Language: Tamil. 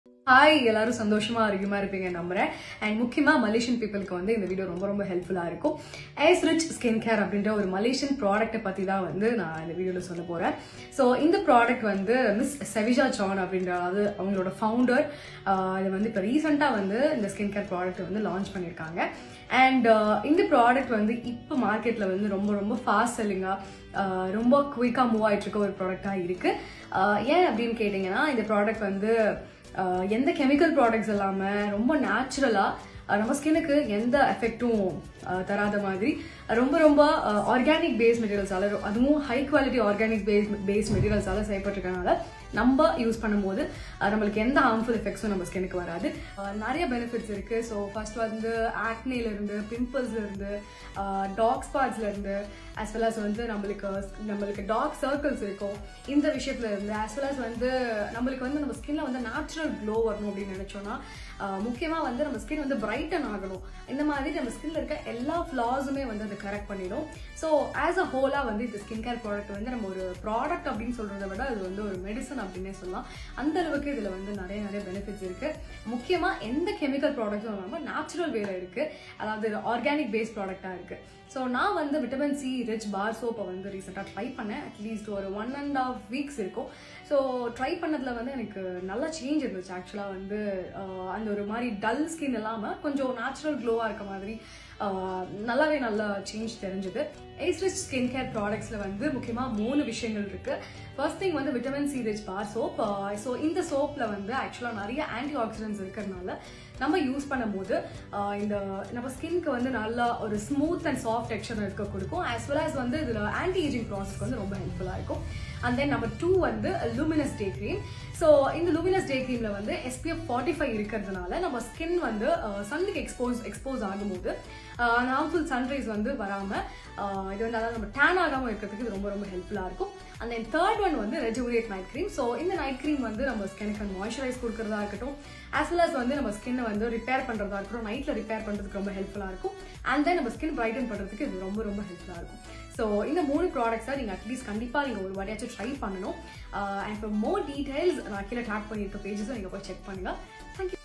ஹாய் எல்லாரும் சந்தோஷமா ஆரோக்கியமா இருப்பீங்க நம்புறேன் அண்ட் முக்கியமா மலேசியன் பீப்புளுக்கு வந்து இந்த வீடியோ ரொம்ப ரொம்ப ஹெல்ப்ஃபுல்லா இருக்கும் ஏஸ் ரிச் ஸ்கின் கேர் அப்படின்ற ஒரு மலேசியன் ப்ராடக்ட்டை பத்தி தான் வந்து நான் இந்த வீடியோல சொல்ல போறேன் ஸோ இந்த ப்ராடக்ட் வந்து மிஸ் செவிஜா சான் அப்படின்ற அது அவங்களோட ஃபவுண்டர் இது வந்து இப்போ ரீசெண்டாக வந்து இந்த ஸ்கின் கேர் ப்ராடக்ட் வந்து லான்ச் பண்ணியிருக்காங்க அண்ட் இந்த ப்ராடக்ட் வந்து இப்போ மார்க்கெட்டில் வந்து ரொம்ப ரொம்ப ஃபாஸ்ட் செல்லிங்காக ரொம்ப குயிக்காக மூவ் ஆயிட்டு இருக்க ஒரு ப்ராடக்டாக இருக்கு ஆஹ் ஏன் அப்படின்னு கேட்டிங்கன்னா இந்த ப்ராடக்ட் வந்து ஆஹ் எந்த கெமிக்கல் ப்ராடக்ட்ஸ் இல்லாமல் ரொம்ப நேச்சுரலாக நம்ம ஸ்கின்னுக்கு எந்த எஃபெக்டும் தராத மாதிரி ரொம்ப ரொம்ப ஆர்கானிக் பேஸ் மெட்டீரியல்ஸால அதுவும் high quality organic base base மெட்டீரியல்ஸால செய்யப்பட்டிருக்கனால நம்ம யூஸ் பண்ணும்போது அஹ் நம்மளுக்கு எந்த ஹார்ம்ஃபுல் எஃபெக்ட்ஸும் நம்ம ஸ்கின்னுக்கு வராது அஹ் நிறைய பெனிஃபிட்ஸ் இருக்கு ஸோ ஃபர்ஸ்ட் வந்து ஆக்னேல இருந்து பிம்பிள்ஸ்ல இருந்து டாக் ஸ்பாட்ஸ்ல இருந்து as well as வந்து நம்மளுக்கு நம்மளுக்கு டார்க் சர்க்கிள்ஸ் இருக்கும் இந்த விஷயத்துல இருந்து as well as வந்து நம்மளுக்கு வந்து நம்ம ஸ்கின்ல வந்து நேச்சுரல் க்ளோ வரணும் அப்படின்னு நினைச்சோம்னா அஹ் முக்கியமா வந்து நம்ம ஸ்கின் வந்து பிரைட்டன் ஆகணும் இந்த மாதிரி நம்ம ஸ்கின்ல இருக்க எல்லா ஃபிளாஸுமே வந்து அது கரெக்ட் பண்ணிடும் ஸோ ஆஸ் அ ஹோலா வந்து இந்த ஸ்கின் கேர் ப்ராடக்ட் வந்து நம்ம ஒரு ப்ராடக்ட் அப்படின்னு சொல்றதை விட அது வந்து ஒரு மெடிசன் அப்படின்னே சொல்லலாம் அந்த அளவுக்கு இதுல வந்து நிறைய நிறைய பெனிஃபிட்ஸ் இருக்கு முக்கியமா எந்த கெமிக்கல் ப்ராடக்ட்ஸும் இல்லாமல் நேச்சுரல் வேல இருக்கு அதாவது இது ஆர்கானிக் பேஸ் ப்ராடக்டா இருக்கு ஸோ நான் வந்து விட்டமின் சி ரிச் பார் சோப்பை வந்து ரீசெண்டாக ட்ரை பண்ணேன் அட்லீஸ்ட் ஒரு ஒன் அண்ட் ஆஃப் வீக்ஸ் இருக்கும் ஸோ ட்ரை பண்ணதுல வந்து எனக்கு நல்ல சேஞ்ச் இருந்துச்சு ஆக்சுவலாக வந்து ஆஹ் அந்த ஒரு மாதிரி டல் ஸ்கின் இல்லாமல் கொஞ்சம் நேச்சுரல் க்ளோவாக இருக்க மாதிரி ஆஹ் நல்லாவே நல்ல சேஞ்ச் தெரிஞ்சுது ஏஸ் ரிச் ஸ்கின் கேர் ப்ராடக்ட்ஸில் வந்து முக்கியமாக மூணு விஷயங்கள் இருக்கு ஃபர்ஸ்ட் திங் வந்து vitamin C rich bar soap so இந்த சோப்பில் வந்து ஆக்சுவலாக நிறைய ஆன்டி ஆக்சிடென்ட்ஸ் இருக்கிறதுனால நம்ம யூஸ் பண்ணும்போது ஆஹ் இந்த நம்ம ஸ்கின்க்கு வந்து நல்லா ஒரு ஸ்மூத் அண்ட் சாஃப்ட் டெக்ஸ்சர் இருக்க கொடுக்கும் as well as வந்து இதில் ஆன்டி ஏஜிங் ப்ராசஸ்க்கு வந்து ரொம்ப ஹெல்ப்ஃபுல்லாக இருக்கும் அண்ட் தென் நம்பர் டூ வந்து லூமினஸ் டே க்ரீம் ஸோ இந்த லூமினஸ் டே க்ரீமில் வந்து எஸ்பிஎஃப் ஃபார்ட்டி ஃபைவ் இருக்கிறதுனால நம்ம ஸ்கின் வந்து சன்னுக்கு எக்ஸ்போஸ் எக்ஸ்போஸ் ஆகும்போது அந்த ஹார்ம்ஃபுல் சன்ரைஸ் வந்து வராமல் இது வந்து அதாவது நம்ம டேன் ஆகாமல் இருக்கிறதுக்கு இது ரொம்ப ரொம்ப ஹெல்ப்ஃபுல்லாக இருக்கும் அண்ட் தென் தேர்ட் ஒன் வந்து ரெஜுவரேட் நைட் க்ரீம் ஸோ இந்த நைட் க்ரீம் வந்து நம்ம ஸ்கினுக்கு மாய்ஸ்சரைஸ் கொடுக்கறதா இருக்கட்டும் as well as வந்து நம்ம ஸ்கின்னை வந்து ரிப்பேர் பண்ணுறதா இருக்கட்டும் நைட்டில் ரிப்பேர் பண்ணுறதுக்கு ரொம்ப ஹெல்ப்ஃபுல்லாக இருக்கும் அண்ட் தென் நம்ம ஸ்கின் பிரைட்டன் பண்ணுறதுக்கு இது ரொம்ப ரொம்ப ஹெல்ப்ஃபுல்லாக இருக்கும் ஸோ இந்த மூணு ப்ராடக்ட்ஸை நீங்கள் அட்லீஸ்ட் கண்டிப்பாக நீங்கள் ஒரு வாட்டியாச்சும் ட்ரை பண்ணணும் அண்ட் ஃபார் மோர் டீடைல்ஸ் நான் கீழே டேக் பண்ணியிருக்க பேஜஸை நீங்கள் போய் செக் பண்ணுங்கள் தேங்க்யூ